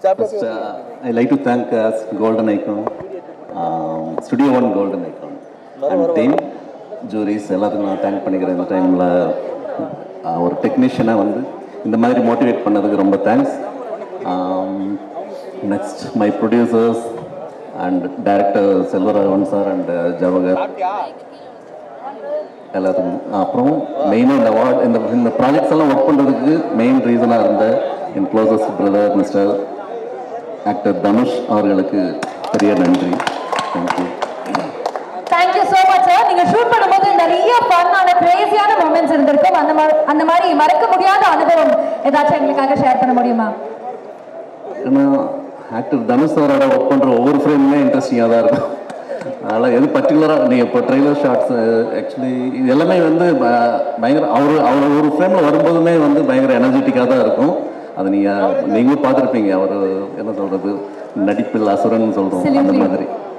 First, uh, I like to thank uh, Golden Icon, um, Studio One Golden Icon, and team, juries எல்லாத்துக்கும் நான் thank பண்ணிக்கிறேன் இந்த டைமில் ஒரு டெக்னீஷியனாக வந்து இந்த மாதிரி மோட்டிவேட் பண்ணதுக்கு ரொம்ப thanks next my producers and director Selvaraghavan sir and Jawahar எல்லாத்துக்கும் அப்புறம் மெயினாக இந்த அவார்ட் இந்த இந்த ப்ராஜெக்ட்ஸ் எல்லாம் ஒர்க் பண்ணுறதுக்கு மெயின் ரீசனாக இருந்த என் closest brother mister actor Dhanush அவர்களுக்கு பெரிய நன்றி thank you thank you so much sir நீங்க ஷூட் பண்ணும்போது நிறைய ஃபன்னான கிரேசியான மூமெண்ட்ஸ் இருந்திருக்கும் அந்த மாதிரி அந்த மாதிரி மறக்க முடியாத அனுபவம் ஏதாச்சும் எங்களுக்காக ஷேர் பண்ண முடியுமா ஏன்னா ஆக்டர் தனுஷ் சாரோட ஒர்க் பண்ணுற ஒவ்வொரு ஃப்ரேமுமே இன்ட்ரெஸ்டிங்காக தான் இருக்கும் அதனால் எது பர்டிகுலராக நீங்கள் இப்போ ட்ரெய்லர் ஷார்ட்ஸ் ஆக்சுவலி இது எல்லாமே வந்து ப- பயங்கர அவர் அவர் ஒரு ஃப்ரேமில் வரும்போதுமே வந்து பயங்கர எனர்ஜெட்டிக்காக தான் இருக்கும் அது நீங்கள் நீங்களும் பார்த்துருப்பீங்க அவர் என்ன சொல்கிறது நடிப்பில் அசுரன் சொல்கிறோம் அந்த சிலிர்ந்து. மாதிரி